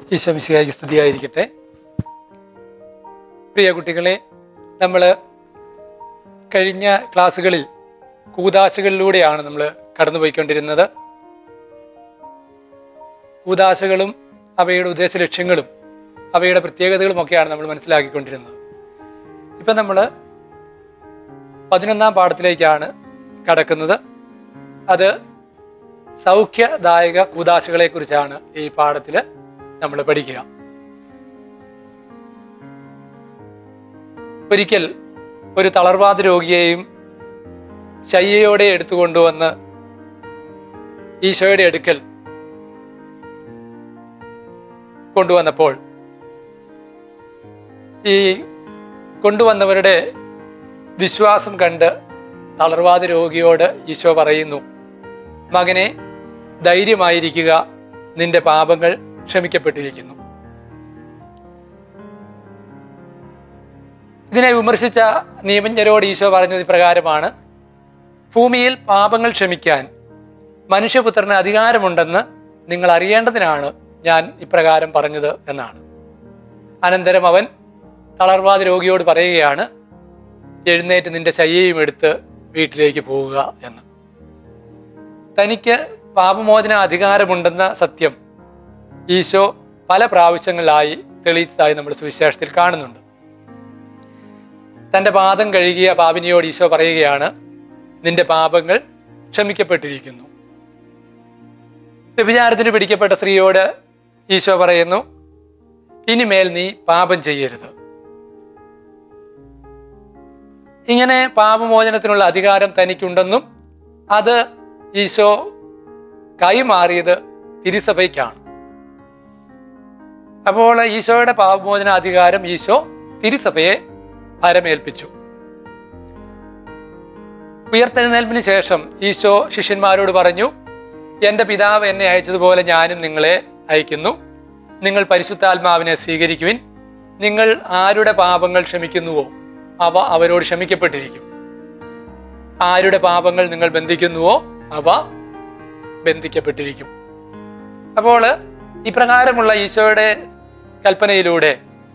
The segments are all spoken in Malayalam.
ഈശോമിശിയായി സ്തുതിയായിരിക്കട്ടെ പ്രിയ കുട്ടികളെ നമ്മൾ കഴിഞ്ഞ ക്ലാസ്സുകളിൽ കൂതാശകളിലൂടെയാണ് നമ്മൾ കടന്നുപോയിക്കൊണ്ടിരുന്നത് കൂതാശകളും അവയുടെ ഉദ്ദേശ ലക്ഷ്യങ്ങളും അവയുടെ പ്രത്യേകതകളും ഒക്കെയാണ് നമ്മൾ മനസ്സിലാക്കിക്കൊണ്ടിരുന്നത് ഇപ്പം നമ്മൾ പതിനൊന്നാം പാഠത്തിലേക്കാണ് കടക്കുന്നത് അത് സൗഖ്യദായക കൂതാശകളെ കുറിച്ചാണ് ഈ പാഠത്തിൽ നമ്മൾ പഠിക്കുക ഒരിക്കൽ ഒരു തളർവാദ രോഗിയെയും ശയ്യയോടെ എടുത്തുകൊണ്ടുവന്ന് ഈശോയുടെ അടുക്കൽ കൊണ്ടുവന്നപ്പോൾ ഈ കൊണ്ടുവന്നവരുടെ വിശ്വാസം കണ്ട് തളർവാദ രോഗിയോട് ഈശോ പറയുന്നു മകനെ ധൈര്യമായിരിക്കുക നിന്റെ പാപങ്ങൾ ക്ഷമിക്കപ്പെട്ടിരിക്കുന്നു ഇതിനെ വിമർശിച്ച നിയമജ്ഞരോട് ഈശോ പറഞ്ഞത് ഇപ്രകാരമാണ് ഭൂമിയിൽ പാപങ്ങൾ ക്ഷമിക്കാൻ മനുഷ്യപുത്രന് അധികാരമുണ്ടെന്ന് നിങ്ങൾ അറിയേണ്ടതിനാണ് ഞാൻ ഇപ്രകാരം പറഞ്ഞത് എന്നാണ് അനന്തരം അവൻ തളർവാദ രോഗിയോട് പറയുകയാണ് എഴുന്നേറ്റ് നിന്റെ ശയ്യയും എടുത്ത് വീട്ടിലേക്ക് പോവുക എന്ന് തനിക്ക് പാപമോചന അധികാരമുണ്ടെന്ന സത്യം ഈശോ പല പ്രാവശ്യങ്ങളിലായി തെളിയിച്ചതായി നമ്മൾ സുവിശേഷത്തിൽ കാണുന്നുണ്ട് തൻ്റെ പാദം കഴുകിയ പാപിനിയോട് ഈശോ പറയുകയാണ് നിന്റെ പാപങ്ങൾ ക്ഷമിക്കപ്പെട്ടിരിക്കുന്നു വ്യഭിചാരത്തിന് പിടിക്കപ്പെട്ട സ്ത്രീയോട് ഈശോ പറയുന്നു ഇനിമേൽ നീ പാപം ചെയ്യരുത് ഇങ്ങനെ പാപമോചനത്തിനുള്ള അധികാരം തനിക്കുണ്ടെന്നും അത് ഈശോ കൈമാറിയത് തിരുസഭയ്ക്കാണ് അപ്പോൾ ഈശോയുടെ പാപമോചന അധികാരം ഈശോ തിരുസഭയെ ഭരമേൽപ്പിച്ചു ഉയർത്തെഴുന്നേൽപ്പിന് ശേഷം ഈശോ ശിഷ്യന്മാരോട് പറഞ്ഞു എൻ്റെ പിതാവ് എന്നെ അയച്ചതുപോലെ ഞാനും നിങ്ങളെ അയക്കുന്നു നിങ്ങൾ പരിശുദ്ധാത്മാവിനെ സ്വീകരിക്കുവിൻ നിങ്ങൾ ആരുടെ പാപങ്ങൾ ക്ഷമിക്കുന്നുവോ അവ അവരോട് ക്ഷമിക്കപ്പെട്ടിരിക്കും ആരുടെ പാപങ്ങൾ നിങ്ങൾ ബന്ധിക്കുന്നുവോ അവ ബന്ധിക്കപ്പെട്ടിരിക്കും അപ്പോൾ ഇപ്രകാരമുള്ള ഈശോയുടെ കൽപ്പനയിലൂടെ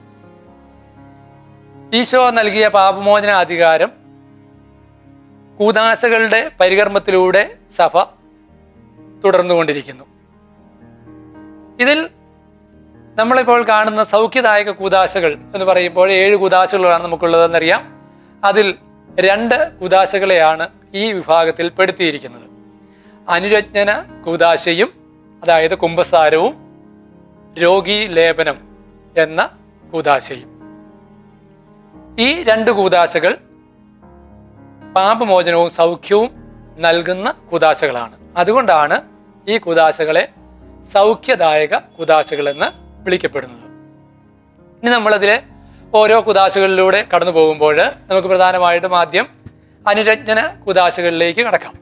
ഈശോ നൽകിയ പാപമോചന അധികാരം കൂതാശകളുടെ പരികർമ്മത്തിലൂടെ സഭ തുടർന്നുകൊണ്ടിരിക്കുന്നു ഇതിൽ നമ്മളിപ്പോൾ കാണുന്ന സൗഖ്യദായക കൂതാശകൾ എന്ന് പറയുമ്പോൾ ഏഴ് കൂതാശകളാണ് നമുക്കുള്ളതെന്നറിയാം അതിൽ രണ്ട് കൂതാശകളെയാണ് ഈ വിഭാഗത്തിൽ പെടുത്തിയിരിക്കുന്നത് അനുരജ്ഞന കൂതാശയും അതായത് കുംഭസാരവും രോഗീ ലേപനം എന്ന കൂതാശയും ഈ രണ്ട് കൂതാശകൾ പാപമോചനവും സൗഖ്യവും നൽകുന്ന കൂതാശകളാണ് അതുകൊണ്ടാണ് ഈ കൂതാശകളെ സൗഖ്യദായക കൂതാശകൾ എന്ന് വിളിക്കപ്പെടുന്നത് ഇനി നമ്മളതിലെ ഓരോ കുതാശകളിലൂടെ കടന്നു പോകുമ്പോൾ നമുക്ക് പ്രധാനമായിട്ടും ആദ്യം അനുരജ്ഞന കുതാശകളിലേക്ക് കടക്കാം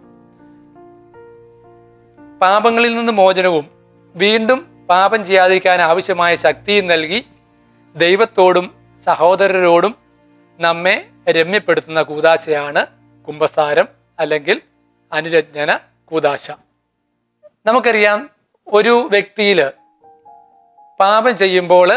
പാപങ്ങളിൽ നിന്ന് മോചനവും വീണ്ടും പാപം ചെയ്യാതിരിക്കാൻ ആവശ്യമായ ശക്തിയും നൽകി ദൈവത്തോടും സഹോദരരോടും നമ്മെ രമ്യപ്പെടുത്തുന്ന കൂതാശയാണ് കുംഭസാരം അല്ലെങ്കിൽ അനുരജ്ഞന കൂതാശ നമുക്കറിയാം ഒരു വ്യക്തിയിൽ പാപം ചെയ്യുമ്പോൾ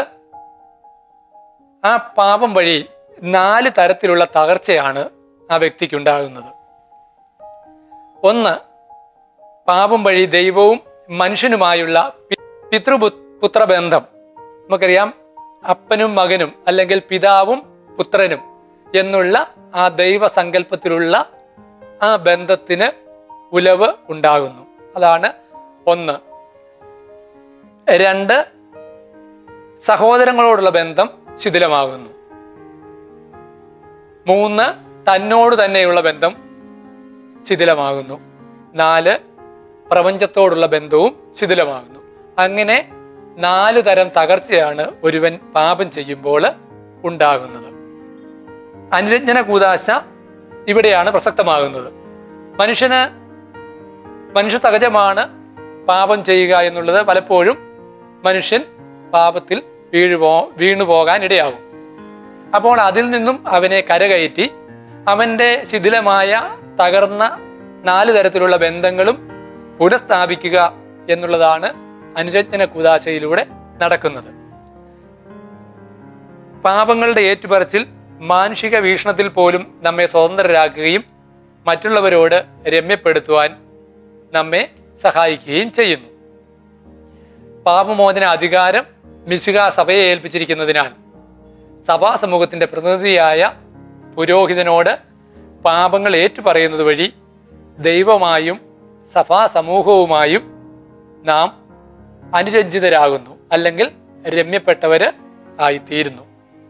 ആ പാപം വഴി നാല് തരത്തിലുള്ള തകർച്ചയാണ് ആ വ്യക്തിക്ക് ഉണ്ടാകുന്നത് ഒന്ന് പാപം വഴി ദൈവവും മനുഷ്യനുമായുള്ള പിതൃപുത്രബന്ധം നമുക്കറിയാം അപ്പനും മകനും അല്ലെങ്കിൽ പിതാവും പുത്രനും എന്നുള്ള ആ ദൈവസങ്കല്പത്തിലുള്ള ആ ബന്ധത്തിന് ഉലവ് ഉണ്ടാകുന്നു അതാണ് ഒന്ന് രണ്ട് സഹോദരങ്ങളോടുള്ള ബന്ധം ശിഥിലമാകുന്നു മൂന്ന് തന്നോട് തന്നെയുള്ള ബന്ധം ശിഥിലമാകുന്നു നാല് പ്രപഞ്ചത്തോടുള്ള ബന്ധവും ശിഥിലമാകുന്നു അങ്ങനെ നാല് തരം തകർച്ചയാണ് ഒരുവൻ പാപം ചെയ്യുമ്പോൾ ഉണ്ടാകുന്നത് അനുരഞ്ജന കൂതാശ ഇവിടെയാണ് പ്രസക്തമാകുന്നത് മനുഷ്യന് മനുഷ്യ സഹജമാണ് പാപം ചെയ്യുക എന്നുള്ളത് പലപ്പോഴും മനുഷ്യൻ പാപത്തിൽ വീഴുപോ വീണു പോകാൻ ഇടയാകും അപ്പോൾ അതിൽ നിന്നും അവനെ കരകയറ്റി അവൻ്റെ ശിഥിലമായ തകർന്ന നാല് തരത്തിലുള്ള ബന്ധങ്ങളും പുനഃസ്ഥാപിക്കുക എന്നുള്ളതാണ് അനുരഞ്ജന കുതാശയിലൂടെ നടക്കുന്നത് പാപങ്ങളുടെ ഏറ്റുപറച്ചിൽ മാനുഷിക വീക്ഷണത്തിൽ പോലും നമ്മെ സ്വതന്ത്രരാക്കുകയും മറ്റുള്ളവരോട് രമ്യപ്പെടുത്തുവാൻ നമ്മെ സഹായിക്കുകയും ചെയ്യുന്നു പാപമോചന അധികാരം മിശിക സഭയെ ഏൽപ്പിച്ചിരിക്കുന്നതിനാൽ സഭാ സമൂഹത്തിന്റെ പ്രതിനിധിയായ പുരോഹിതനോട് പാപങ്ങൾ ഏറ്റുപറയുന്നത് വഴി ദൈവമായും സഭാ സമൂഹവുമായും നാം അനുരഞ്ജിതരാകുന്നു അല്ലെങ്കിൽ രമ്യപ്പെട്ടവര് ആയിത്തീരുന്നു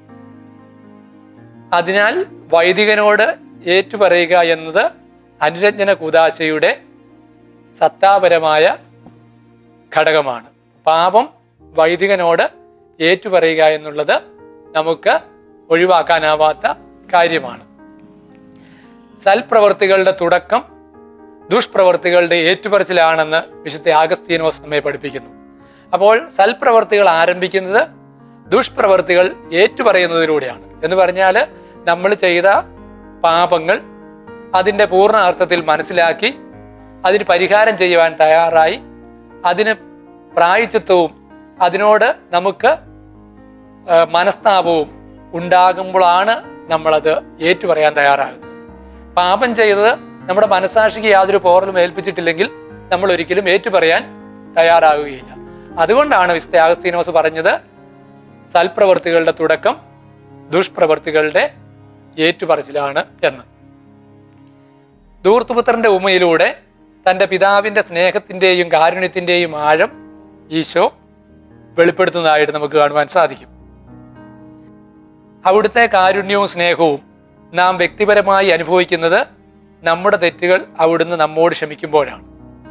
അതിനാൽ വൈദികനോട് ഏറ്റുപറയുക എന്നത് അനുരഞ്ജന കൂതാശയുടെ സത്താപരമായ ഘടകമാണ് പാപം വൈദികനോട് ഏറ്റുപറയുക എന്നുള്ളത് നമുക്ക് ഒഴിവാക്കാനാവാത്ത കാര്യമാണ് സൽപ്രവർത്തികളുടെ തുടക്കം ദുഷ്പ്രവർത്തികളുടെ ഏറ്റുപറച്ചിലാണെന്ന് വിശുദ്ധ ആഗസ്തീനോസ് നമ്മെ പഠിപ്പിക്കുന്നു അപ്പോൾ സൽപ്രവർത്തികൾ ആരംഭിക്കുന്നത് ദുഷ്പ്രവർത്തികൾ ഏറ്റുപറയുന്നതിലൂടെയാണ് എന്ന് പറഞ്ഞാൽ നമ്മൾ ചെയ്ത പാപങ്ങൾ അതിൻ്റെ പൂർണ്ണ അർത്ഥത്തിൽ മനസ്സിലാക്കി അതിന് പരിഹാരം ചെയ്യുവാൻ തയ്യാറായി അതിന് പ്രായച്ചിത്വവും അതിനോട് നമുക്ക് ആ, മനസ്താപവും ഉണ്ടാകുമ്പോഴാണ് നമ്മളത് ഏറ്റുപറയാൻ തയ്യാറാകുന്നത് പാപം ചെയ്തത് നമ്മുടെ മനസാക്ഷിക്ക് യാതൊരു പോറലും ഏൽപ്പിച്ചിട്ടില്ലെങ്കിൽ നമ്മൾ ഒരിക്കലും ഏറ്റുപറയാൻ തയ്യാറാകുകയില്ല അതുകൊണ്ടാണ് വിശുദ്ധ ആഗസ്തീനോസ് പറഞ്ഞത് സൽപ്രവർത്തികളുടെ തുടക്കം ദുഷ്പ്രവർത്തികളുടെ ഏറ്റുപറച്ചിലാണ് എന്ന് ധൂർത്തുപുത്രന്റെ ഉമയിലൂടെ തന്റെ പിതാവിന്റെ സ്നേഹത്തിന്റെയും കാരുണ്യത്തിന്റെയും ആഴം ഈശോ വെളിപ്പെടുത്തുന്നതായിട്ട് നമുക്ക് കാണുവാൻ സാധിക്കും അവിടുത്തെ കാരുണ്യവും സ്നേഹവും നാം വ്യക്തിപരമായി അനുഭവിക്കുന്നത് നമ്മുടെ തെറ്റുകൾ അവിടുന്ന് നമ്മോട് ക്ഷമിക്കുമ്പോഴാണ്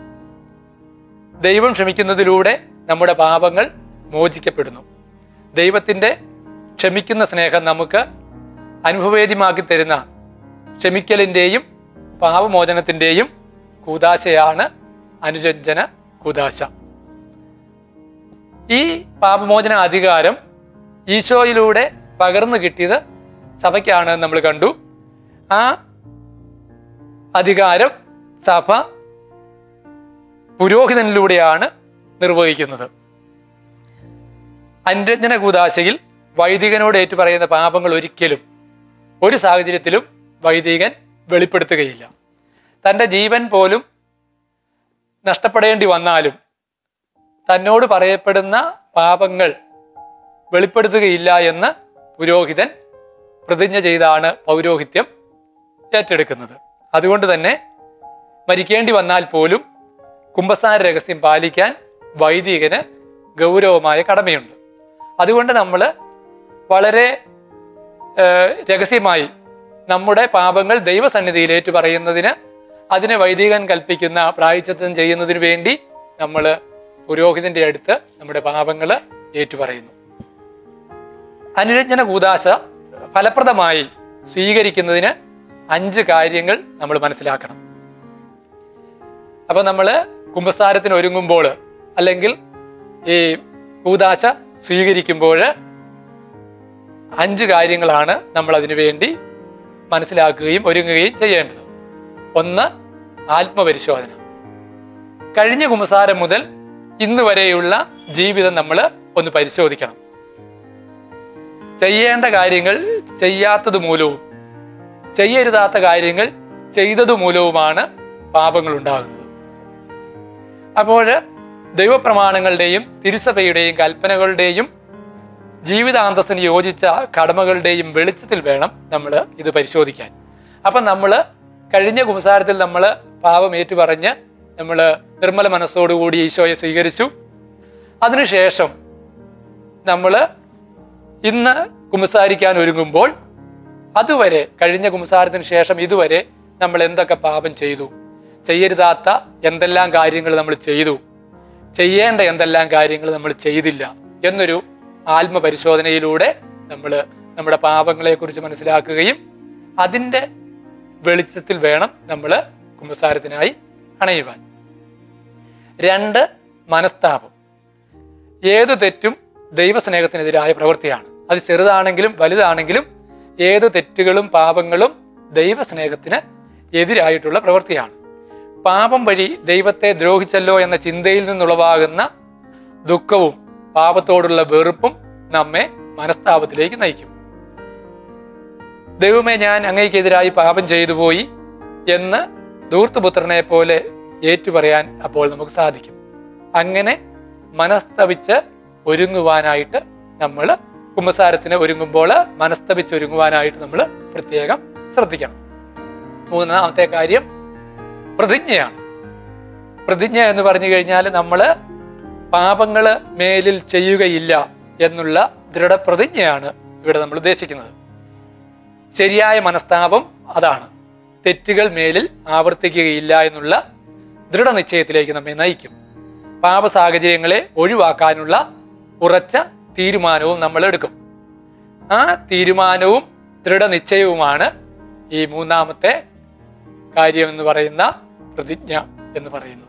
ദൈവം ക്ഷമിക്കുന്നതിലൂടെ നമ്മുടെ പാപങ്ങൾ മോചിക്കപ്പെടുന്നു ദൈവത്തിൻ്റെ ക്ഷമിക്കുന്ന സ്നേഹം നമുക്ക് അനുഭവേദ്യമാക്കി തരുന്ന ക്ഷമിക്കലിൻ്റെയും പാപമോചനത്തിൻ്റെയും കൂതാശയാണ് അനുരഞ്ജന കൂതാശ ഈ പാപമോചന അധികാരം ഈശോയിലൂടെ പകർന്നു കിട്ടിയത് സഭയ്ക്കാണ് നമ്മൾ കണ്ടു ആ അധികാരം സഭ പുരോഹിതനിലൂടെയാണ് നിർവഹിക്കുന്നത് അനുരഞ്ജന കൂതാശയിൽ വൈദികനോട് ഏറ്റുപറയുന്ന പാപങ്ങൾ ഒരിക്കലും ഒരു സാഹചര്യത്തിലും വൈദികൻ വെളിപ്പെടുത്തുകയില്ല തൻ്റെ ജീവൻ പോലും നഷ്ടപ്പെടേണ്ടി വന്നാലും തന്നോട് പറയപ്പെടുന്ന പാപങ്ങൾ വെളിപ്പെടുത്തുകയില്ല എന്ന് പുരോഹിതൻ പ്രതിജ്ഞ ചെയ്താണ് പൗരോഹിത്യം ഏറ്റെടുക്കുന്നത് അതുകൊണ്ട് തന്നെ മരിക്കേണ്ടി വന്നാൽ പോലും കുംഭസാര രഹസ്യം പാലിക്കാൻ വൈദികന് ഗൗരവമായ കടമയുണ്ട് അതുകൊണ്ട് നമ്മൾ വളരെ ഏഹ്, രഹസ്യമായി നമ്മുടെ പാപങ്ങൾ ദൈവസന്നിധിയിൽ ഏറ്റുപറയുന്നതിന് അതിനെ വൈദികൻ കൽപ്പിക്കുന്ന പ്രായച്ചിത്തം ചെയ്യുന്നതിന് വേണ്ടി നമ്മൾ പുരോഹിതന്റെ അടുത്ത് നമ്മുടെ പാപങ്ങൾ ഏറ്റുപറയുന്നു അനുരഞ്ജന കൂതാശ ഫലപ്രദമായി സ്വീകരിക്കുന്നതിന് അഞ്ച് കാര്യങ്ങൾ നമ്മൾ മനസ്സിലാക്കണം അപ്പൊ നമ്മൾ കുംഭസാരത്തിന് ഒരുങ്ങുമ്പോൾ അല്ലെങ്കിൽ ഈ കൂതാശ സ്വീകരിക്കുമ്പോൾ അഞ്ച് കാര്യങ്ങളാണ് നമ്മൾ അതിനു വേണ്ടി മനസ്സിലാക്കുകയും ഒരുങ്ങുകയും ചെയ്യേണ്ടത് ഒന്ന് ആത്മപരിശോധന കഴിഞ്ഞ കുംഭസാരം മുതൽ ഇന്ന് വരെയുള്ള ജീവിതം നമ്മൾ ഒന്ന് പരിശോധിക്കണം ചെയ്യേണ്ട കാര്യങ്ങൾ ചെയ്യാത്തത് മൂലവും ചെയ്യരുതാത്ത കാര്യങ്ങൾ ചെയ്തത് മൂലവുമാണ് പാപങ്ങൾ ഉണ്ടാകുന്നത് അപ്പോൾ ദൈവപ്രമാണങ്ങളുടെയും തിരുസഭയുടെയും കൽപ്പനകളുടെയും ജീവിതാന്തസ്സിന് യോജിച്ച കടമകളുടെയും വെളിച്ചത്തിൽ വേണം നമ്മൾ ഇത് പരിശോധിക്കാൻ അപ്പം നമ്മൾ കഴിഞ്ഞ കുംസാരത്തിൽ നമ്മൾ പാപം ഏറ്റുപറഞ്ഞ് നമ്മൾ നിർമ്മല മനസ്സോടുകൂടി ഈശോയെ സ്വീകരിച്ചു അതിനുശേഷം നമ്മൾ ഇന്ന് കുമ്പസാരിക്കാൻ ഒരുങ്ങുമ്പോൾ അതുവരെ കഴിഞ്ഞ കുമ്പസാരത്തിന് ശേഷം ഇതുവരെ നമ്മൾ എന്തൊക്കെ പാപം ചെയ്തു ചെയ്യരുതാത്ത എന്തെല്ലാം കാര്യങ്ങൾ നമ്മൾ ചെയ്തു ചെയ്യേണ്ട എന്തെല്ലാം കാര്യങ്ങൾ നമ്മൾ ചെയ്തില്ല എന്നൊരു ആത്മപരിശോധനയിലൂടെ നമ്മൾ നമ്മുടെ പാപങ്ങളെക്കുറിച്ച് മനസ്സിലാക്കുകയും അതിൻ്റെ വെളിച്ചത്തിൽ വേണം നമ്മൾ കുമ്പസാരത്തിനായി അണയുവാൻ രണ്ട് മനസ്താപം ഏത് തെറ്റും ദൈവസ്നേഹത്തിനെതിരായ പ്രവൃത്തിയാണ് അത് ചെറുതാണെങ്കിലും വലുതാണെങ്കിലും ഏത് തെറ്റുകളും പാപങ്ങളും ദൈവസ്നേഹത്തിന് എതിരായിട്ടുള്ള പ്രവൃത്തിയാണ് പാപം വഴി ദൈവത്തെ ദ്രോഹിച്ചല്ലോ എന്ന ചിന്തയിൽ നിന്നുളവാകുന്ന ദുഃഖവും പാപത്തോടുള്ള വെറുപ്പും നമ്മെ മനസ്താപത്തിലേക്ക് നയിക്കും ദൈവമേ ഞാൻ അങ്ങേക്കെതിരായി പാപം ചെയ്തു പോയി എന്ന് ധൂർത്തുപുത്രനെ പോലെ ഏറ്റുപറയാൻ അപ്പോൾ നമുക്ക് സാധിക്കും അങ്ങനെ മനസ്തപിച്ച് ഒരുങ്ങുവാനായിട്ട് നമ്മൾ കുമ്പസാരത്തിന് ഒരുങ്ങുമ്പോൾ മനസ്തപിച്ച് ഒരുങ്ങുവാനായിട്ട് നമ്മൾ പ്രത്യേകം ശ്രദ്ധിക്കണം മൂന്നാമത്തെ കാര്യം പ്രതിജ്ഞയാണ് പ്രതിജ്ഞ എന്ന് പറഞ്ഞു കഴിഞ്ഞാൽ നമ്മൾ പാപങ്ങൾ മേലിൽ ചെയ്യുകയില്ല എന്നുള്ള ദൃഢപ്രതിജ്ഞയാണ് ഇവിടെ നമ്മൾ ഉദ്ദേശിക്കുന്നത് ശരിയായ മനസ്താപം അതാണ് തെറ്റുകൾ മേലിൽ ആവർത്തിക്കുകയില്ല എന്നുള്ള ദൃഢനിശ്ചയത്തിലേക്ക് നമ്മെ നയിക്കും പാപ സാഹചര്യങ്ങളെ ഒഴിവാക്കാനുള്ള ഉറച്ച തീരുമാനവും നമ്മൾ എടുക്കും ആ തീരുമാനവും ദൃഢനിശ്ചയവുമാണ് ഈ മൂന്നാമത്തെ കാര്യം എന്ന് പറയുന്ന പ്രതിജ്ഞ എന്ന് പറയുന്നത്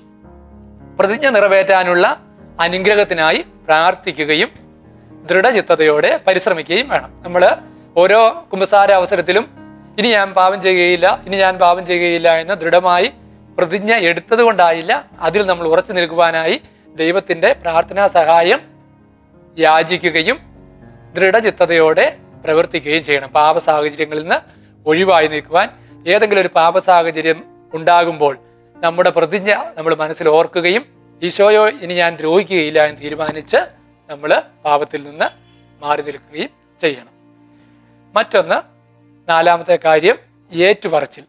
പ്രതിജ്ഞ നിറവേറ്റാനുള്ള അനുഗ്രഹത്തിനായി പ്രാർത്ഥിക്കുകയും ദൃഢചിത്തതയോടെ പരിശ്രമിക്കുകയും വേണം നമ്മൾ ഓരോ കുമ്പസാര അവസരത്തിലും ഇനി ഞാൻ പാപം ചെയ്യുകയില്ല ഇനി ഞാൻ പാപം ചെയ്യുകയില്ല എന്ന് ദൃഢമായി പ്രതിജ്ഞ എടുത്തത് കൊണ്ടായില്ല അതിൽ നമ്മൾ ഉറച്ചു നിൽക്കുവാനായി ദൈവത്തിന്റെ പ്രാർത്ഥനാ സഹായം യാചിക്കുകയും ദൃഢചിത്തതയോടെ പ്രവർത്തിക്കുകയും ചെയ്യണം പാപ സാഹചര്യങ്ങളിൽ നിന്ന് ഒഴിവായി നിൽക്കുവാൻ ഏതെങ്കിലും ഒരു പാപ സാഹചര്യം ഉണ്ടാകുമ്പോൾ നമ്മുടെ പ്രതിജ്ഞ നമ്മൾ മനസ്സിൽ ഓർക്കുകയും ഈശോയോ ഇനി ഞാൻ ദ്രോഹിക്കുകയില്ല എന്ന് തീരുമാനിച്ച് നമ്മൾ പാപത്തിൽ നിന്ന് മാറി നിൽക്കുകയും ചെയ്യണം മറ്റൊന്ന് നാലാമത്തെ കാര്യം ഏറ്റുപറച്ചിൽ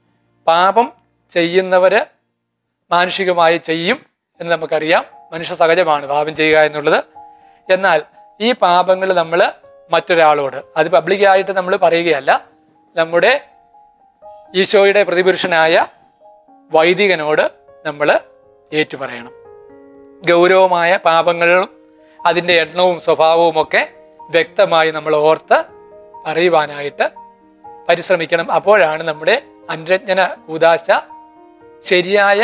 പാപം ചെയ്യുന്നവര് മാനുഷികമായി ചെയ്യും എന്ന് നമുക്കറിയാം മനുഷ്യ സഹജമാണ് പാപം ചെയ്യുക എന്നുള്ളത് എന്നാൽ ഈ പാപങ്ങൾ നമ്മൾ മറ്റൊരാളോട് അത് പബ്ലിക്കായിട്ട് നമ്മൾ പറയുകയല്ല നമ്മുടെ ഈശോയുടെ പ്രതിപുരുഷനായ വൈദികനോട് നമ്മൾ ഏറ്റുപറയണം ഗൗരവമായ പാപങ്ങളും അതിൻ്റെ എണ്ണവും സ്വഭാവവും ഒക്കെ വ്യക്തമായി നമ്മൾ ഓർത്ത് പറയുവാനായിട്ട് പരിശ്രമിക്കണം അപ്പോഴാണ് നമ്മുടെ അനുരഞ്ജന കൂതാശ ശരിയായ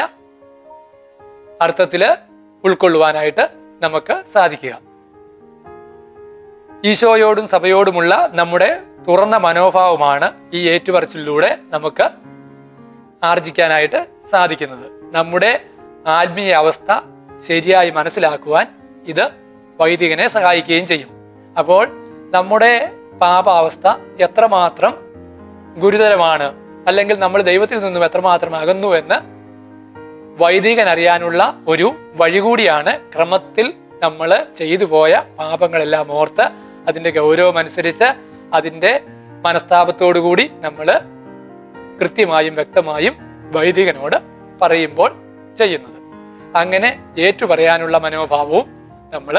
അർത്ഥത്തിൽ ഉൾക്കൊള്ളുവാനായിട്ട് നമുക്ക് സാധിക്കുക ഈശോയോടും സഭയോടുമുള്ള നമ്മുടെ തുറന്ന മനോഭാവമാണ് ഈ ഏറ്റുപറച്ചിലൂടെ നമുക്ക് ആർജിക്കാനായിട്ട് സാധിക്കുന്നത് നമ്മുടെ ആത്മീയ അവസ്ഥ ശരിയായി മനസ്സിലാക്കുവാൻ ഇത് വൈദികനെ സഹായിക്കുകയും ചെയ്യും അപ്പോൾ നമ്മുടെ പാപാവസ്ഥ എത്രമാത്രം ഗുരുതരമാണ് അല്ലെങ്കിൽ നമ്മൾ ദൈവത്തിൽ നിന്നും എത്രമാത്രം അകന്നു എന്ന് വൈദികൻ അറിയാനുള്ള ഒരു വഴി കൂടിയാണ് ക്രമത്തിൽ നമ്മൾ ചെയ്തു പോയ പാപങ്ങളെല്ലാം ഓർത്ത് അതിൻ്റെ ഗൗരവം അനുസരിച്ച് അതിൻ്റെ മനസ്താപത്തോടു കൂടി നമ്മൾ കൃത്യമായും വ്യക്തമായും വൈദികനോട് പറയുമ്പോൾ ചെയ്യുന്നത് അങ്ങനെ ഏറ്റു പറയാനുള്ള മനോഭാവവും നമ്മൾ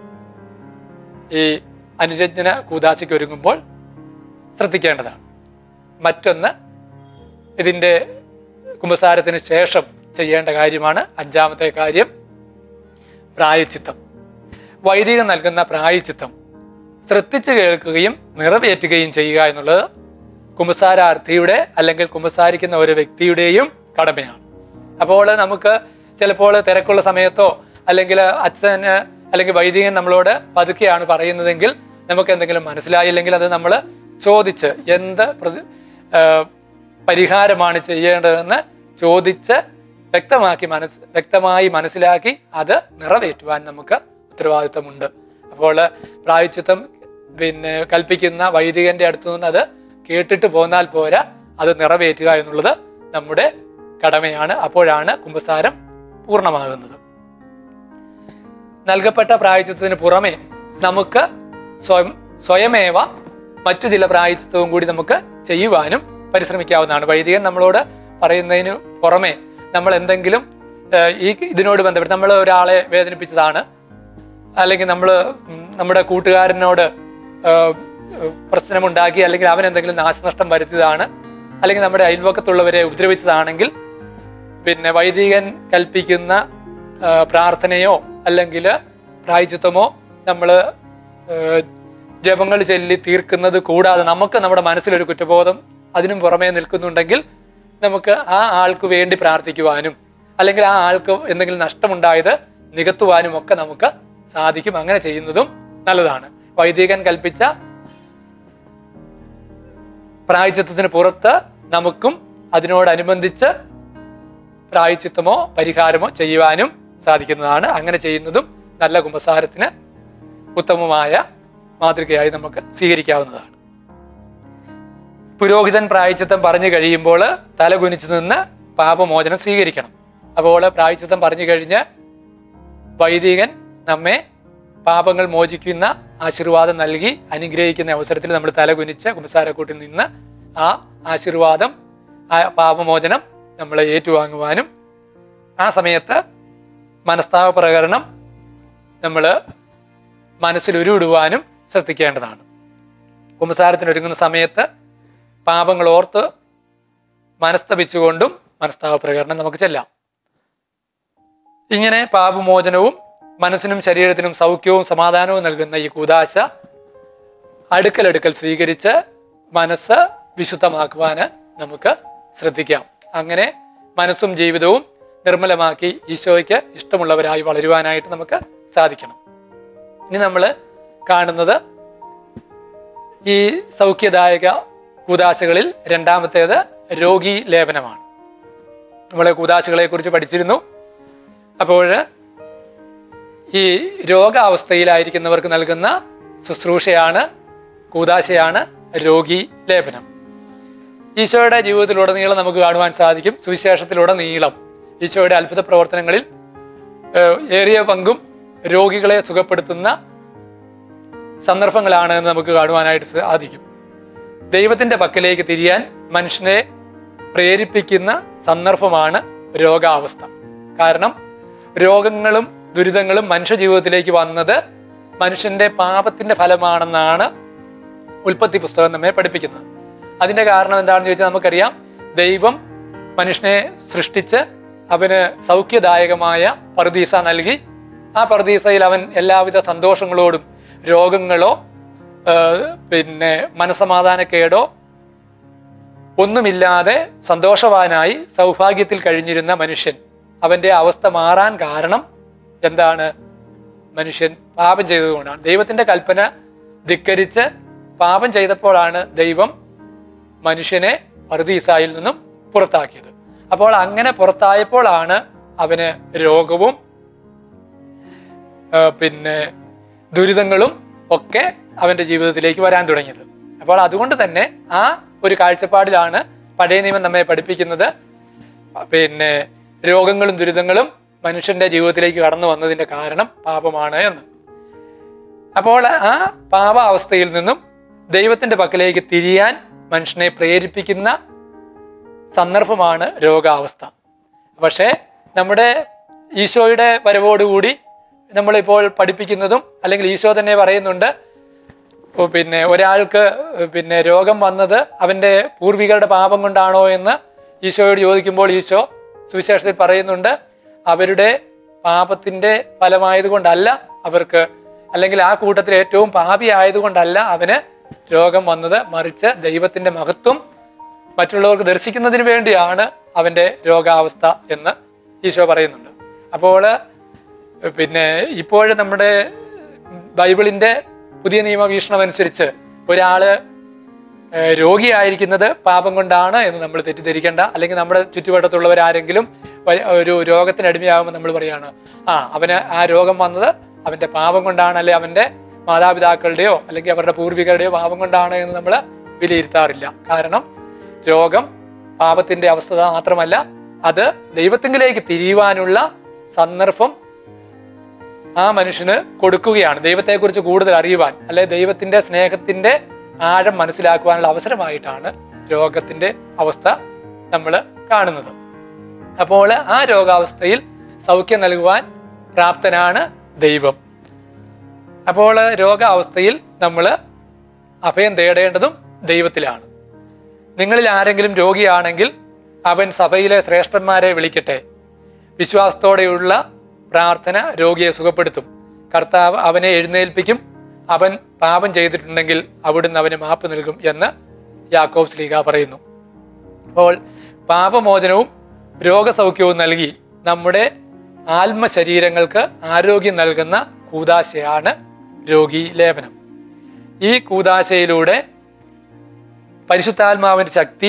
ഈ അനുരഞ്ജന കൂതാശയ്ക്ക് ഒരുങ്ങുമ്പോൾ ശ്രദ്ധിക്കേണ്ടതാണ് മറ്റൊന്ന് ഇതിൻ്റെ കുമ്പസാരത്തിന് ശേഷം ചെയ്യേണ്ട കാര്യമാണ് അഞ്ചാമത്തെ കാര്യം പ്രായച്ചിത്തം വൈദികൻ നൽകുന്ന പ്രായച്ചിത്തം ശ്രദ്ധിച്ചു കേൾക്കുകയും നിറവേറ്റുകയും ചെയ്യുക എന്നുള്ളത് കുമ്പസാരാർത്ഥിയുടെ അല്ലെങ്കിൽ കുമ്പസാരിക്കുന്ന ഒരു വ്യക്തിയുടെയും കടമയാണ് അപ്പോൾ നമുക്ക് ചിലപ്പോൾ തിരക്കുള്ള സമയത്തോ അല്ലെങ്കിൽ അച്ഛന് അല്ലെങ്കിൽ വൈദികൻ നമ്മളോട് പതുക്കെയാണ് പറയുന്നതെങ്കിൽ നമുക്ക് എന്തെങ്കിലും മനസ്സിലായില്ലെങ്കിൽ അത് നമ്മൾ ചോദിച്ച് എന്ത് പ്രതി ആ, പരിഹാരമാണ് ചെയ്യേണ്ടതെന്ന് ചോദിച്ച് വ്യക്തമാക്കി മനസ് വ്യക്തമായി മനസ്സിലാക്കി അത് നിറവേറ്റുവാൻ നമുക്ക് ഉത്തരവാദിത്വമുണ്ട് അപ്പോൾ പ്രായച്ചിത്തം പിന്നെ കൽപ്പിക്കുന്ന വൈദികന്റെ അടുത്തു നിന്ന് അത് കേട്ടിട്ട് പോന്നാൽ പോരാ അത് നിറവേറ്റുക എന്നുള്ളത് നമ്മുടെ കടമയാണ് അപ്പോഴാണ് കുംഭസാരം പൂർണ്ണമാകുന്നത് നൽകപ്പെട്ട പ്രായച്ചിത്തത്തിന് പുറമെ നമുക്ക് സ്വയം സ്വയമേവ മറ്റു ചില പ്രായച്ചിത്തവും കൂടി നമുക്ക് ചെയ്യുവാനും പരിശ്രമിക്കാവുന്നതാണ് വൈദികൻ നമ്മളോട് പറയുന്നതിന് പുറമെ നമ്മൾ എന്തെങ്കിലും ഏഹ്, ഈ ഇതിനോട് ബന്ധപ്പെട്ട് നമ്മൾ ഒരാളെ വേദനിപ്പിച്ചതാണ് അല്ലെങ്കിൽ നമ്മൾ നമ്മുടെ കൂട്ടുകാരനോട് ഏഹ്, പ്രശ്നമുണ്ടാക്കി അല്ലെങ്കിൽ അവൻ എന്തെങ്കിലും നാശനഷ്ടം വരുത്തിയതാണ് അല്ലെങ്കിൽ നമ്മുടെ അയൽവക്കത്തുള്ളവരെ ഉപദ്രവിച്ചതാണെങ്കിൽ പിന്നെ വൈദികൻ കൽപ്പിക്കുന്ന ആ, പ്രാർത്ഥനയോ അല്ലെങ്കിൽ പ്രായച്ചിത്തമോ നമ്മൾ ജപങ്ങൾ ചൊല്ലി തീർക്കുന്നത് കൂടാതെ നമുക്ക് നമ്മുടെ മനസ്സിലൊരു കുറ്റബോധം അതിനും പുറമേ നിൽക്കുന്നുണ്ടെങ്കിൽ നമുക്ക് ആ ആൾക്ക് വേണ്ടി പ്രാർത്ഥിക്കുവാനും അല്ലെങ്കിൽ ആ ആൾക്ക് എന്തെങ്കിലും നഷ്ടമുണ്ടായത് നികത്തുവാനും ഒക്കെ നമുക്ക് സാധിക്കും അങ്ങനെ ചെയ്യുന്നതും നല്ലതാണ് വൈദികൻ കൽപ്പിച്ച പ്രായച്ചിത്തത്തിന് പുറത്ത് നമുക്കും അതിനോടനുബന്ധിച്ച് പ്രായച്ചിത്തമോ പരിഹാരമോ ചെയ്യുവാനും സാധിക്കുന്നതാണ് അങ്ങനെ ചെയ്യുന്നതും നല്ല കുമ്പസാരത്തിന് ഉത്തമമായ മാതൃകയായി നമുക്ക് സ്വീകരിക്കാവുന്നതാണ് പുരോഹിതൻ പ്രായച്ചിത്തം പറഞ്ഞു കഴിയുമ്പോൾ തലകുനിച്ച് നിന്ന് പാപമോചനം സ്വീകരിക്കണം അപ്പോൾ പ്രായച്ചിത്തം പറഞ്ഞു കഴിഞ്ഞ് വൈദികൻ നമ്മെ പാപങ്ങൾ മോചിക്കുന്ന ആശീർവാദം നൽകി അനുഗ്രഹിക്കുന്ന അവസരത്തിൽ നമ്മൾ തലകുനിച്ച് കുമ്പസാരക്കൂട്ടിൽ നിന്ന് ആ ആശീർവാദം ആ പാപമോചനം നമ്മൾ ഏറ്റുവാങ്ങുവാനും ആ സമയത്ത് മനസ്താപ പ്രകരണം നമ്മൾ മനസ്സിൽ ഉരുവിടുവാനും ശ്രദ്ധിക്കേണ്ടതാണ് കുമ്പസാരത്തിന് ഒരുങ്ങുന്ന സമയത്ത് പാപങ്ങൾ ഓർത്ത് മനസ്തപിച്ചുകൊണ്ടും മനസ്താപ പ്രകരണം നമുക്ക് ചെല്ലാം ഇങ്ങനെ പാപമോചനവും മനസ്സിനും ശരീരത്തിനും സൗഖ്യവും സമാധാനവും നൽകുന്ന ഈ കൂതാശ അടുക്കലടുക്കൽ സ്വീകരിച്ച് മനസ്സ് വിശുദ്ധമാക്കുവാൻ നമുക്ക് ശ്രദ്ധിക്കാം അങ്ങനെ മനസ്സും ജീവിതവും നിർമ്മലമാക്കി ഈശോയ്ക്ക് ഇഷ്ടമുള്ളവരായി വളരുവാനായിട്ട് നമുക്ക് സാധിക്കണം ഇനി നമ്മൾ കാണുന്നത് ഈ സൗഖ്യദായക കൂതാശകളിൽ രണ്ടാമത്തേത് രോഗി ലേപനമാണ് നമ്മൾ കൂതാശകളെ കുറിച്ച് പഠിച്ചിരുന്നു അപ്പോൾ ഈ രോഗാവസ്ഥയിലായിരിക്കുന്നവർക്ക് നൽകുന്ന ശുശ്രൂഷയാണ് കൂതാശയാണ് രോഗി ലേപനം ഈശോയുടെ ജീവിതത്തിലുടനീളം നമുക്ക് കാണുവാൻ സാധിക്കും സുവിശേഷത്തിലുടനീളം ഈശോയുടെ അത്ഭുത പ്രവർത്തനങ്ങളിൽ ഏഹ്, ഏറിയ പങ്കും രോഗികളെ സുഖപ്പെടുത്തുന്ന സന്ദർഭങ്ങളാണ് എന്ന് നമുക്ക് കാണുവാനായിട്ട് സാധിക്കും ദൈവത്തിന്റെ പക്കലേക്ക് തിരിയാൻ മനുഷ്യനെ പ്രേരിപ്പിക്കുന്ന സന്ദർഭമാണ് രോഗാവസ്ഥ കാരണം രോഗങ്ങളും ദുരിതങ്ങളും മനുഷ്യ ജീവിതത്തിലേക്ക് വന്നത് മനുഷ്യന്റെ പാപത്തിന്റെ ഫലമാണെന്നാണ് ഉൽപ്പത്തി പുസ്തകം നമ്മെ പഠിപ്പിക്കുന്നത് അതിന്റെ കാരണം എന്താണെന്ന് ചോദിച്ചാൽ നമുക്കറിയാം ദൈവം മനുഷ്യനെ സൃഷ്ടിച്ച് അവന് സൗഖ്യദായകമായ പറുദീസ നൽകി ആ പറുദീസയിൽ അവൻ എല്ലാവിധ സന്തോഷങ്ങളോടും രോഗങ്ങളോ ആ, പിന്നെ മനസമാധാനക്കേടോ ഒന്നുമില്ലാതെ സന്തോഷവാനായി സൗഭാഗ്യത്തിൽ കഴിഞ്ഞിരുന്ന മനുഷ്യൻ അവന്റെ അവസ്ഥ മാറാൻ കാരണം എന്താണ് മനുഷ്യൻ പാപം ചെയ്തതുകൊണ്ടാണ് ദൈവത്തിന്റെ കൽപ്പന ധിക്കരിച്ച് പാപം ചെയ്തപ്പോഴാണ് ദൈവം മനുഷ്യനെ പറുദീസായിൽ നിന്നും പുറത്താക്കിയത് അപ്പോൾ അങ്ങനെ പുറത്തായപ്പോഴാണ് അവന് രോഗവും ആ, പിന്നെ ദുരിതങ്ങളും ഒക്കെ അവന്റെ ജീവിതത്തിലേക്ക് വരാൻ തുടങ്ങിയത് അപ്പോൾ അതുകൊണ്ട് തന്നെ ആ ഒരു കാഴ്ചപ്പാടിലാണ് പഴയ നിയമം നമ്മെ പഠിപ്പിക്കുന്നത് പിന്നെ രോഗങ്ങളും ദുരിതങ്ങളും മനുഷ്യന്റെ ജീവിതത്തിലേക്ക് കടന്നു വന്നതിന്റെ കാരണം പാപമാണ് എന്ന് അപ്പോൾ ആ പാപ അവസ്ഥയിൽ നിന്നും ദൈവത്തിന്റെ പക്കലേക്ക് തിരിയാൻ മനുഷ്യനെ പ്രേരിപ്പിക്കുന്ന സന്ദർഭമാണ് രോഗാവസ്ഥ പക്ഷേ നമ്മുടെ ഈശോയുടെ വരവോടുകൂടി നമ്മളിപ്പോൾ പഠിപ്പിക്കുന്നതും അല്ലെങ്കിൽ ഈശോ തന്നെ പറയുന്നുണ്ട് ഓ, പിന്നെ ഒരാൾക്ക് പിന്നെ രോഗം വന്നത് അവൻ്റെ പൂർവികരുടെ പാപം കൊണ്ടാണോ എന്ന് ഈശോയോട് ചോദിക്കുമ്പോൾ ഈശോ സുവിശേഷത്തിൽ പറയുന്നുണ്ട് അവരുടെ പാപത്തിൻ്റെ ഫലമായതുകൊണ്ടല്ല അവർക്ക് അല്ലെങ്കിൽ ആ കൂട്ടത്തിൽ ഏറ്റവും പാപി ആയതുകൊണ്ടല്ല അവന് രോഗം വന്നത് മറിച്ച് ദൈവത്തിൻ്റെ മഹത്വം മറ്റുള്ളവർക്ക് ദർശിക്കുന്നതിന് വേണ്ടിയാണ് അവൻ്റെ രോഗാവസ്ഥ എന്ന് ഈശോ പറയുന്നുണ്ട് അപ്പോൾ പിന്നെ ഇപ്പോൾ നമ്മുടെ ബൈബിളിൻ്റെ പുതിയ നിയമവീക്ഷണം അനുസരിച്ച് ഒരാള് ഏഹ്, രോഗിയായിരിക്കുന്നത് പാപം കൊണ്ടാണ് എന്ന് നമ്മൾ തെറ്റിദ്ധരിക്കേണ്ട അല്ലെങ്കിൽ നമ്മുടെ ചുറ്റുവട്ടത്തുള്ളവരാരെങ്കിലും വ- ഒരു രോഗത്തിന് അടിമയാകുമ്പോൾ നമ്മൾ പറയാണ് ആ അവന് ആ രോഗം വന്നത് അവന്റെ പാപം കൊണ്ടാണ് അല്ലെ അവന്റെ മാതാപിതാക്കളുടെയോ അല്ലെങ്കിൽ അവരുടെ പൂർവികരുടെയോ പാപം കൊണ്ടാണ് എന്ന് നമ്മൾ വിലയിരുത്താറില്ല കാരണം രോഗം പാപത്തിന്റെ അവസ്ഥ മാത്രമല്ല അത് ദൈവത്തിങ്കിലേക്ക് തിരിയുവാനുള്ള സന്ദർഭം ആ മനുഷ്യന് കൊടുക്കുകയാണ് ദൈവത്തെക്കുറിച്ച് കൂടുതൽ അറിയുവാൻ അല്ലെ ദൈവത്തിന്റെ സ്നേഹത്തിന്റെ ആഴം മനസ്സിലാക്കുവാനുള്ള അവസരമായിട്ടാണ് രോഗത്തിന്റെ അവസ്ഥ നമ്മൾ കാണുന്നത് അപ്പോൾ ആ രോഗാവസ്ഥയിൽ സൗഖ്യം നൽകുവാൻ പ്രാപ്തനാണ് ദൈവം അപ്പോൾ രോഗാവസ്ഥയിൽ നമ്മൾ അഭയം തേടേണ്ടതും ദൈവത്തിലാണ് നിങ്ങളിൽ ആരെങ്കിലും രോഗിയാണെങ്കിൽ അവൻ സഭയിലെ ശ്രേഷ്ഠന്മാരെ വിളിക്കട്ടെ വിശ്വാസത്തോടെയുള്ള പ്രാർത്ഥന രോഗിയെ സുഖപ്പെടുത്തും കർത്താവ് അവനെ എഴുന്നേൽപ്പിക്കും അവൻ പാപം ചെയ്തിട്ടുണ്ടെങ്കിൽ അവിടുന്ന് അവന് മാപ്പ് നൽകും എന്ന് യാക്കോബ് സ്ലീഗ പറയുന്നു അപ്പോൾ പാപമോചനവും രോഗസൗഖ്യവും നൽകി നമ്മുടെ ആത്മശരീരങ്ങൾക്ക് ആരോഗ്യം നൽകുന്ന കൂതാശയാണ് രോഗി ലേപനം ഈ കൂതാശയിലൂടെ പരിശുദ്ധാത്മാവിന്റെ ശക്തി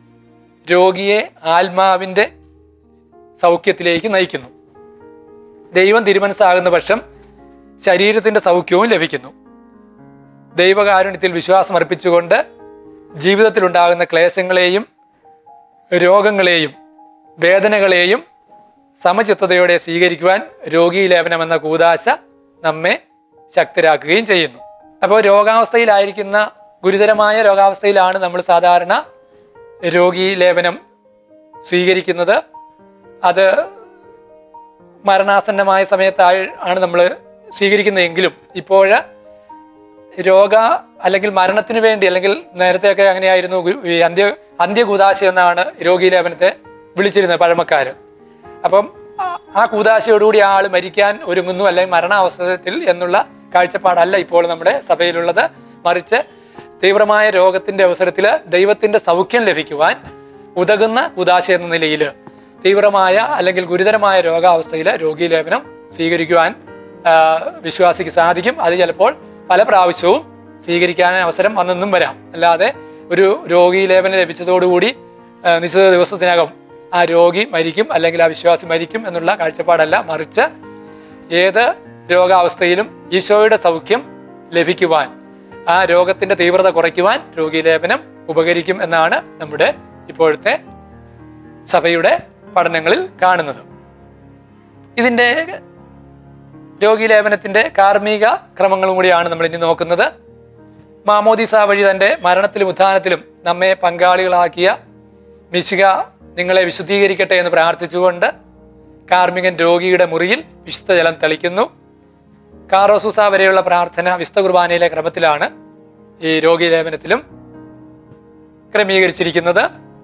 രോഗിയെ ആത്മാവിന്റെ സൗഖ്യത്തിലേക്ക് നയിക്കുന്നു ദൈവം തിരുമനസ്സാകുന്ന പക്ഷം ശരീരത്തിന്റെ സൗഖ്യവും ലഭിക്കുന്നു ദൈവകാരുണ്യത്തിൽ വിശ്വാസം അർപ്പിച്ചുകൊണ്ട് ജീവിതത്തിലുണ്ടാകുന്ന ക്ലേശങ്ങളെയും രോഗങ്ങളെയും വേദനകളെയും സമചിത്തതയോടെ സ്വീകരിക്കുവാൻ രോഗീ ലേപനം എന്ന കൂതാശ നമ്മെ ശക്തരാക്കുകയും ചെയ്യുന്നു അപ്പോൾ രോഗാവസ്ഥയിലായിരിക്കുന്ന ഗുരുതരമായ രോഗാവസ്ഥയിലാണ് നമ്മൾ സാധാരണ രോഗീ ലേപനം സ്വീകരിക്കുന്നത് അത് മരണാസന്നമായ സമയത്തായി ആണ് നമ്മൾ സ്വീകരിക്കുന്നതെങ്കിലും ഇപ്പോൾ രോഗ അല്ലെങ്കിൽ മരണത്തിന് വേണ്ടി അല്ലെങ്കിൽ നേരത്തെയൊക്കെ അങ്ങനെയായിരുന്നു ഗു- ഈ അന്ത്യ അന്ത്യകൂതാശ എന്നാണ് രോഗീ ലേപനത്തെ വിളിച്ചിരുന്നത് പഴമക്കാർ അപ്പം ആ- ആ കൂതാശയോടുകൂടി ആൾ മരിക്കാൻ ഒരുങ്ങുന്നു അല്ലെങ്കിൽ മരണാവസ്ഥയിൽ എന്നുള്ള കാഴ്ചപ്പാടല്ല ഇപ്പോൾ നമ്മുടെ സഭയിലുള്ളത് മറിച്ച് തീവ്രമായ രോഗത്തിന്റെ അവസരത്തിൽ ദൈവത്തിന്റെ സൗഖ്യം ലഭിക്കുവാൻ ഉതകുന്ന കൂതാശ എന്ന നിലയിൽ തീവ്രമായ അല്ലെങ്കിൽ ഗുരുതരമായ രോഗാവസ്ഥയിൽ രോഗീ ലേപനം സ്വീകരിക്കുവാൻ ആ, വിശ്വാസിക്ക് സാധിക്കും അത് ചിലപ്പോൾ പല പ്രാവശ്യവും സ്വീകരിക്കാൻ അവസരം വന്നെന്നും വരാം അല്ലാതെ ഒരു രോഗീ ലേപനം ലഭിച്ചതോടുകൂടി ആ, നിശ്ചിത ദിവസത്തിനകം ആ രോഗി മരിക്കും അല്ലെങ്കിൽ ആ വിശ്വാസി മരിക്കും എന്നുള്ള കാഴ്ചപ്പാടല്ല മറിച്ച് ഏത് രോഗാവസ്ഥയിലും ഈശോയുടെ സൗഖ്യം ലഭിക്കുവാൻ ആ രോഗത്തിന്റെ തീവ്രത കുറയ്ക്കുവാൻ രോഗീലേപനം ഉപകരിക്കും എന്നാണ് നമ്മുടെ ഇപ്പോഴത്തെ സഭയുടെ പഠനങ്ങളിൽ കാണുന്നത് ഇതിൻ്റെ രോഗീലേപനത്തിന്റെ കാർമ്മിക ക്രമങ്ങളും കൂടിയാണ് നമ്മൾ ഇനി നോക്കുന്നത് മാമോദിസ വഴി തന്റെ മരണത്തിലും ഉത്ഥാനത്തിലും നമ്മെ പങ്കാളികളാക്കിയ മിശിക നിങ്ങളെ വിശുദ്ധീകരിക്കട്ടെ എന്ന് പ്രാർത്ഥിച്ചുകൊണ്ട് കാർമികൻ രോഗിയുടെ മുറിയിൽ വിശുദ്ധ ജലം തളിക്കുന്നു കാറോസൂസ വരെയുള്ള പ്രാർത്ഥന വിശുദ്ധ കുർബാനയിലെ ക്രമത്തിലാണ് ഈ രോഗി ലേപനത്തിലും ക്രമീകരിച്ചിരിക്കുന്നത്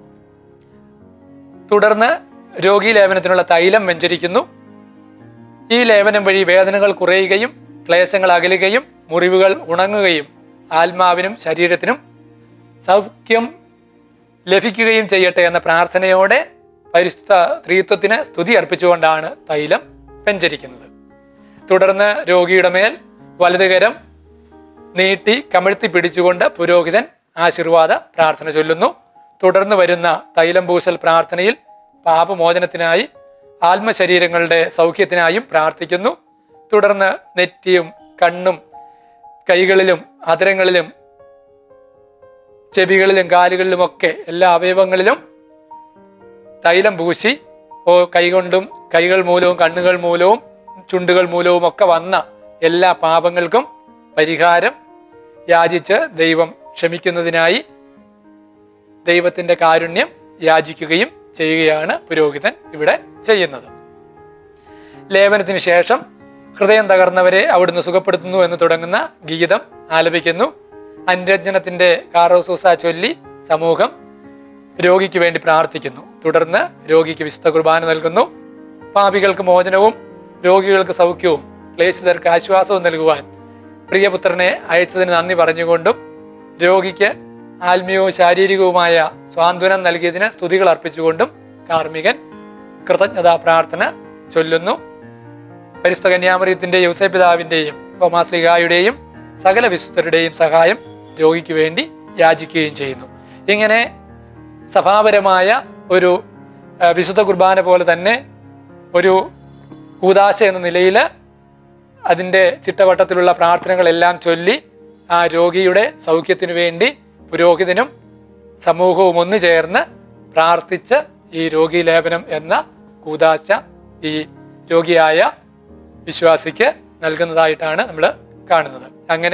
തുടർന്ന് രോഗി ലേപനത്തിനുള്ള തൈലം വെഞ്ചരിക്കുന്നു ഈ ലേപനം വഴി വേദനകൾ കുറയുകയും ക്ലേശങ്ങൾ അകലുകയും മുറിവുകൾ ഉണങ്ങുകയും ആത്മാവിനും ശരീരത്തിനും സൗഖ്യം ലഭിക്കുകയും ചെയ്യട്ടെ എന്ന പ്രാർത്ഥനയോടെ പരിശുദ്ധ ത്രിത്വത്തിന് സ്തുതി അർപ്പിച്ചുകൊണ്ടാണ് തൈലം വെഞ്ചരിക്കുന്നത് തുടർന്ന് രോഗിയുടെ മേൽ വലതുകരം നീട്ടി കമിഴ്ത്തി പിടിച്ചുകൊണ്ട് പുരോഹിതൻ ആശീർവാദ പ്രാർത്ഥന ചൊല്ലുന്നു തുടർന്ന് വരുന്ന തൈലം പൂശൽ പ്രാർത്ഥനയിൽ പാപമോചനത്തിനായി ആത്മശരീരങ്ങളുടെ സൗഖ്യത്തിനായും പ്രാർത്ഥിക്കുന്നു തുടർന്ന് നെറ്റിയും കണ്ണും കൈകളിലും അധരങ്ങളിലും ചെവികളിലും കാലുകളിലുമൊക്കെ എല്ലാ അവയവങ്ങളിലും തൈലം പൂശി ഓ കൈകൊണ്ടും കൈകൾ മൂലവും കണ്ണുകൾ മൂലവും ചുണ്ടുകൾ മൂലവും ഒക്കെ വന്ന എല്ലാ പാപങ്ങൾക്കും പരിഹാരം യാചിച്ച് ദൈവം ക്ഷമിക്കുന്നതിനായി ദൈവത്തിന്റെ കാരുണ്യം യാചിക്കുകയും ചെയ്യുകയാണ് പുരോഹിതൻ ഇവിടെ ചെയ്യുന്നത് ലേപനത്തിന് ശേഷം ഹൃദയം തകർന്നവരെ അവിടുന്ന് സുഖപ്പെടുത്തുന്നു എന്ന് തുടങ്ങുന്ന ഗീതം ആലപിക്കുന്നു അനുരഞ്ജനത്തിന്റെ കാറോസൂസ ചൊല്ലി സമൂഹം രോഗിക്ക് വേണ്ടി പ്രാർത്ഥിക്കുന്നു തുടർന്ന് രോഗിക്ക് വിശുദ്ധ കുർബാന നൽകുന്നു പാപികൾക്ക് മോചനവും രോഗികൾക്ക് സൗഖ്യവും ക്ലേശിതർക്ക് ആശ്വാസവും നൽകുവാൻ പ്രിയപുത്രനെ അയച്ചതിന് നന്ദി പറഞ്ഞുകൊണ്ടും രോഗിക്ക് ആത്മീയവും ശാരീരികവുമായ സ്വാന്തനം നൽകിയതിന് സ്തുതികൾ അർപ്പിച്ചുകൊണ്ടും കാർമികൻ കൃതജ്ഞതാ പ്രാർത്ഥന ചൊല്ലുന്നു പരിസ്ഥ കന്യാമറിയത്തിന്റെ യൗസപിതാവിന്റെയും തോമാസ് ലിഗായുടെയും സകല വിശുദ്ധരുടെയും സഹായം രോഗിക്ക് വേണ്ടി യാചിക്കുകയും ചെയ്യുന്നു ഇങ്ങനെ സഭാപരമായ ഒരു ആ, വിശുദ്ധ കുർബാന പോലെ തന്നെ ഒരു കൂതാശ എന്ന നിലയിൽ അതിൻ്റെ ചിട്ടവട്ടത്തിലുള്ള പ്രാർത്ഥനകളെല്ലാം ചൊല്ലി ആ രോഗിയുടെ സൗഖ്യത്തിനു വേണ്ടി പുരോഹിതനും സമൂഹവും ഒന്നു ചേർന്ന് പ്രാർത്ഥിച്ച് ഈ രോഗി ലേപനം എന്ന കൂതാശ ഈ രോഗിയായ വിശ്വാസിക്ക് നൽകുന്നതായിട്ടാണ് നമ്മൾ കാണുന്നത് അങ്ങനെ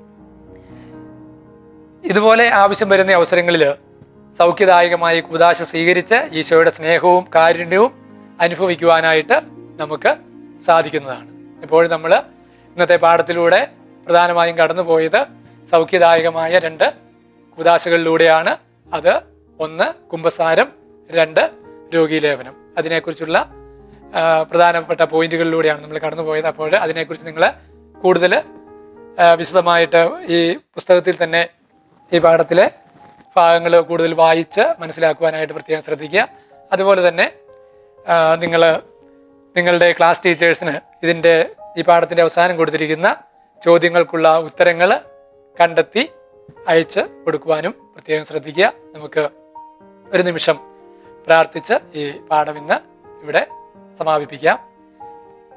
ഇതുപോലെ ആവശ്യം വരുന്ന അവസരങ്ങളിൽ സൗഖ്യദായകമായി കൂതാശ സ്വീകരിച്ച് ഈശോയുടെ സ്നേഹവും കാരുണ്യവും അനുഭവിക്കുവാനായിട്ട് നമുക്ക് സാധിക്കുന്നതാണ് ഇപ്പോൾ നമ്മൾ ഇന്നത്തെ പാഠത്തിലൂടെ പ്രധാനമായും കടന്നുപോയത് സൗഖ്യദായകമായ രണ്ട് കൂതാശകളിലൂടെയാണ് അത് ഒന്ന് കുംഭസാരം രണ്ട് രോഗീലേപനം അതിനെക്കുറിച്ചുള്ള ആ, പ്രധാനപ്പെട്ട പോയിന്റുകളിലൂടെയാണ് നമ്മൾ കടന്നുപോയത് അപ്പോൾ അതിനെക്കുറിച്ച് നിങ്ങൾ കൂടുതൽ ആ, വിശദമായിട്ട് ഈ പുസ്തകത്തിൽ തന്നെ ഈ പാഠത്തിലെ ഭാഗങ്ങൾ കൂടുതൽ വായിച്ച് മനസ്സിലാക്കുവാനായിട്ട് പ്രത്യേകം ശ്രദ്ധിക്കുക അതുപോലെ തന്നെ നിങ്ങൾ നിങ്ങളുടെ ക്ലാസ് ടീച്ചേഴ്സിന് ഇതിൻ്റെ ഈ പാഠത്തിൻ്റെ അവസാനം കൊടുത്തിരിക്കുന്ന ചോദ്യങ്ങൾക്കുള്ള ഉത്തരങ്ങൾ കണ്ടെത്തി അയച്ച് കൊടുക്കുവാനും പ്രത്യേകം ശ്രദ്ധിക്കുക നമുക്ക് ഒരു നിമിഷം പ്രാർത്ഥിച്ച് ഈ പാഠം ഇന്ന് ഇവിടെ സമാപിപ്പിക്കാം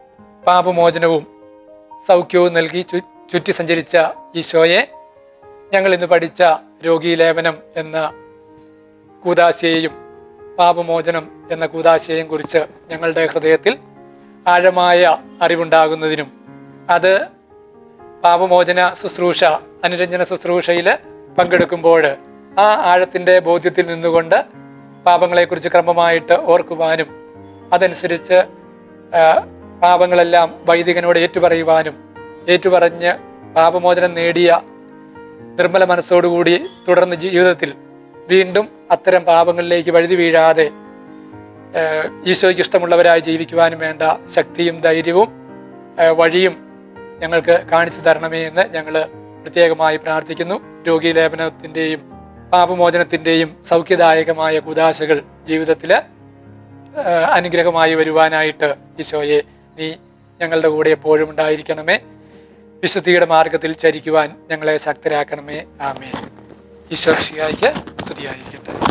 പാപമോചനവും സൗഖ്യവും നൽകി ചു ചുറ്റി സഞ്ചരിച്ച ഈശോയെ ഞങ്ങൾ ഇന്ന് പഠിച്ച രോഗീലേപനം എന്ന കൂതാശയെയും പാപമോചനം എന്ന കൂതാശയെയും കുറിച്ച് ഞങ്ങളുടെ ഹൃദയത്തിൽ ആഴമായ അറിവുണ്ടാകുന്നതിനും അത് പാപമോചന ശുശ്രൂഷ അനുരഞ്ജന ശുശ്രൂഷയിൽ പങ്കെടുക്കുമ്പോൾ ആ ആഴത്തിൻ്റെ ബോധ്യത്തിൽ നിന്നുകൊണ്ട് പാപങ്ങളെക്കുറിച്ച് ക്രമമായിട്ട് ഓർക്കുവാനും അതനുസരിച്ച് ആ, പാപങ്ങളെല്ലാം വൈദികനോട് ഏറ്റുപറയുവാനും ഏറ്റുപറഞ്ഞ് പാപമോചനം നേടിയ നിർമ്മല മനസ്സോടുകൂടി തുടർന്ന് ജീവിതത്തിൽ വീണ്ടും അത്തരം പാപങ്ങളിലേക്ക് വഴുതി വീഴാതെ ഏഹ് ഈശോയ്ക്ക് ഇഷ്ടമുള്ളവരായി ജീവിക്കുവാനും വേണ്ട ശക്തിയും ധൈര്യവും ഏഹ് വഴിയും ഞങ്ങൾക്ക് കാണിച്ചു തരണമേ എന്ന് ഞങ്ങൾ പ്രത്യേകമായി പ്രാർത്ഥിക്കുന്നു രോഗീലേപനത്തിൻ്റെയും പാപമോചനത്തിൻ്റെയും സൗഖ്യദായകമായ കുതാശകൾ ജീവിതത്തിൽ അനുഗ്രഹമായി വരുവാനായിട്ട് ഈശോയെ നീ ഞങ്ങളുടെ കൂടെ എപ്പോഴും ഉണ്ടായിരിക്കണമേ വിശുദ്ധിയുടെ മാർഗത്തിൽ ചരിക്കുവാൻ ഞങ്ങളെ ശക്തരാക്കണമേ ആമേ ഈശോ ശിയായിക്ക് സ്തുതിയായിരിക്കട്ടെ